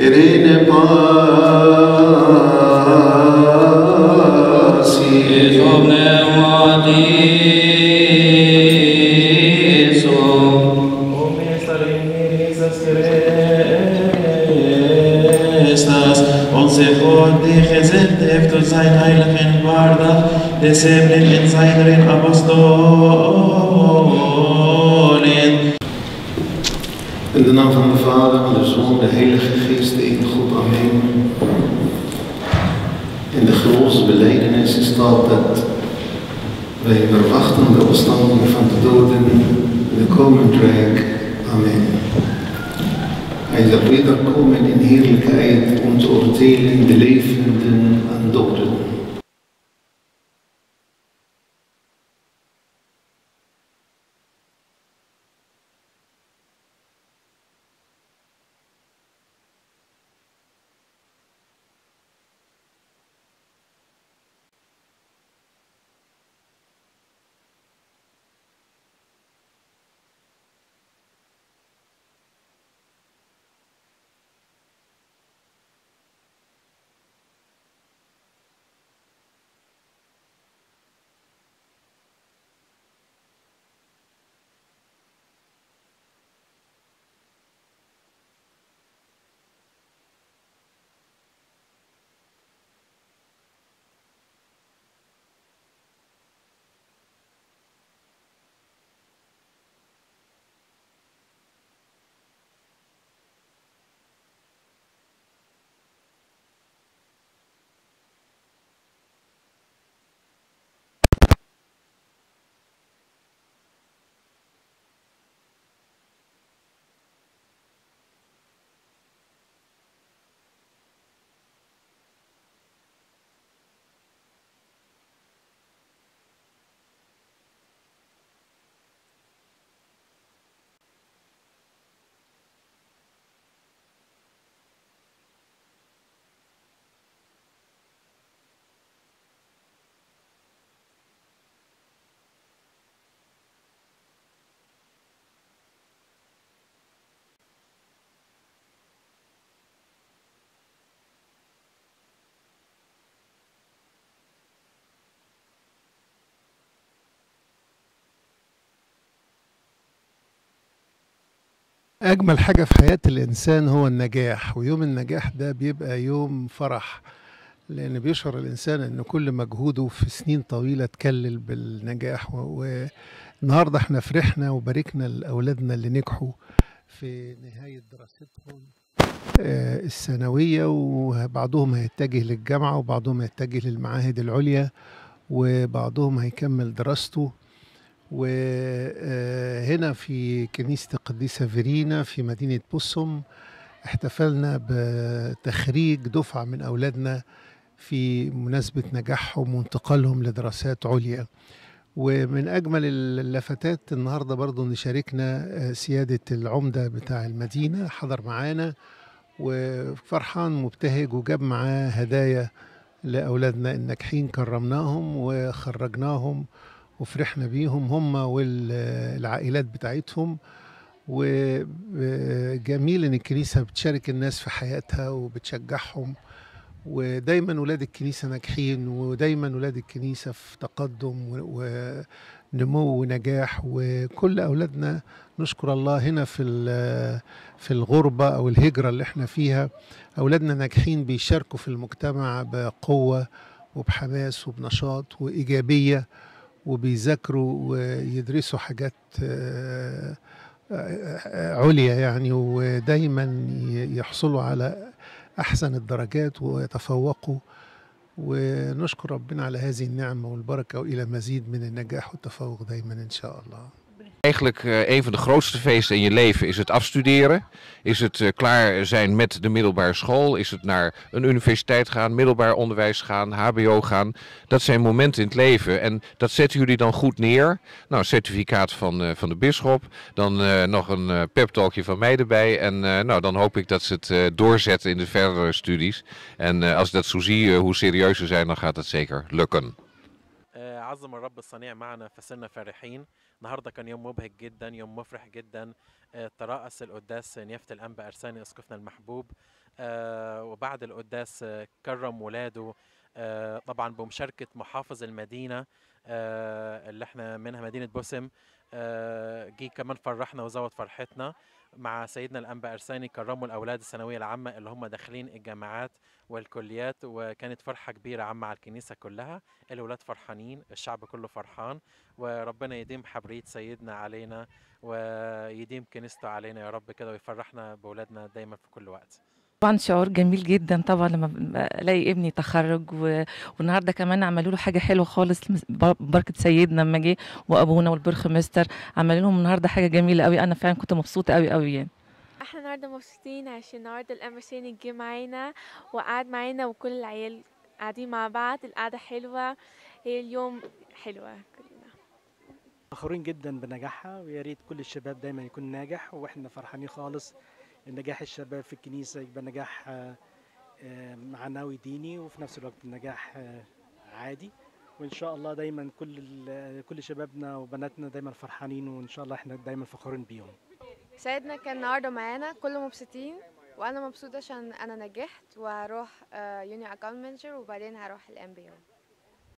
Irene pasi Isom pneumatiso. Estas onze God die gezet heeft door zijn heilig en waardig, de zevenen in zijn apostolen. In de naam van de Vader, van de Zoon, de Heilige Geest, de ene God. Amen. In de geloofsbeleidenis staat dat wij verwachten de opstanding van de doden, de koninkrijk. Amen. Hij zal wederkomen in heerlijkheid om te oordelen de levenden en doden. أجمل حاجة في حياة الإنسان هو النجاح ويوم النجاح ده بيبقى يوم فرح لأن بيشعر الإنسان إن كل مجهوده في سنين طويلة اتكلل بالنجاح و- والنهاردة احنا فرحنا وباركنا لأولادنا اللي نجحوا في نهاية دراستهم آه، الثانوية وبعضهم هيتجه للجامعة وبعضهم هيتجه للمعاهد العليا وبعضهم هيكمل دراسته وهنا في كنيسة القديسة فيرينا في مدينة بوسوم احتفلنا بتخريج دفعة من أولادنا في مناسبة نجاحهم وانتقالهم لدراسات عليا ومن أجمل اللفتات النهاردة برضو إن شاركنا آه، سيادة العمدة بتاع المدينة حضر معانا وفرحان مبتهج وجاب معاه هدايا لأولادنا الناجحين كرمناهم وخرجناهم وفرحنا بيهم هم والعائلات بتاعتهم وجميل ان الكنيسه بتشارك الناس في حياتها وبتشجعهم ودايما ولاد الكنيسه ناجحين ودايما ولاد الكنيسه في تقدم و- ونمو ونجاح وكل اولادنا نشكر الله هنا في ال- في الغربه او الهجره اللي احنا فيها اولادنا ناجحين بيشاركوا في المجتمع بقوه وبحماس وبنشاط وايجابيه وبيذاكروا ويدرسوا حاجات آه، آه، عليا يعني ودايما ي- يحصلوا على احسن الدرجات ويتفوقوا ونشكر ربنا على هذه النعمه والبركه والى مزيد من النجاح والتفوق دايما ان شاء الله Eigenlijk eh, een van de grootste feesten in je leven is het afstuderen. Is het eh, klaar zijn met de middelbare school. Is het naar een universiteit gaan, middelbaar onderwijs gaan, HBO gaan. Dat zijn momenten in het leven en dat zetten jullie dan goed neer. Nou, certificaat van, eh, van de bisschop. Dan eh, nog een eh pep talkje van mij erbij. En eh, nou, dan hoop ik dat ze het eh, doorzetten in de verdere studies. En eh, als ik dat zo zie, eh, hoe serieus ze zijn, dan gaat het zeker lukken. آه، عظم الرب الصنيع معنا فصرنا فرحين النهارده كان يوم مبهج جدا يوم مفرح جدا آه، ترأس القداس نيافة الأنبا أرساني أسقفنا المحبوب آه، وبعد القداس آه، كرم ولاده آه، طبعا بمشاركة محافظ المدينة آه، اللي احنا منها مدينة بوسم آه، جه كمان فرحنا وزود فرحتنا مع سيدنا الأنبا أرساني كرموا الأولاد الثانوية العامة اللي هم داخلين الجامعات والكليات وكانت فرحة كبيرة عامة على الكنيسة كلها الأولاد فرحانين الشعب كله فرحان وربنا يديم حبرية سيدنا علينا ويديم كنيسته علينا يا رب كده ويفرحنا بأولادنا دايما في كل وقت طبعا شعور جميل جدا طبعا لما ب- الاقي ابني تخرج و... والنهارده كمان عملوا له حاجه حلوه خالص مس- بر- بركه سيدنا لما جه وابونا والبرخ مستر عملوا لهم النهارده حاجه جميله قوي انا فعلا كنت مبسوطه قوي قوي يعني احنا النهارده مبسوطين عشان النهارده الامرسين جه معانا وقعد معانا وكل العيال قاعدين مع بعض القعده حلوه هي اليوم حلوه كلنا فخورين جدا بنجاحها ويا ريت كل الشباب دايما يكون ناجح واحنا فرحانين خالص ان نجاح الشباب في الكنيسه يبقى نجاح آه، آه، معنوي ديني وفي نفس الوقت نجاح آه، عادي وان شاء الله دايما كل ال- كل شبابنا وبناتنا دايما فرحانين وان شاء الله احنا دايما فخورين بيهم سيدنا كان النهارده معانا كله مبسوطين وانا مبسوطه عشان انا نجحت وهروح يوني اكاونت مانجر وبعدين هروح الام بي او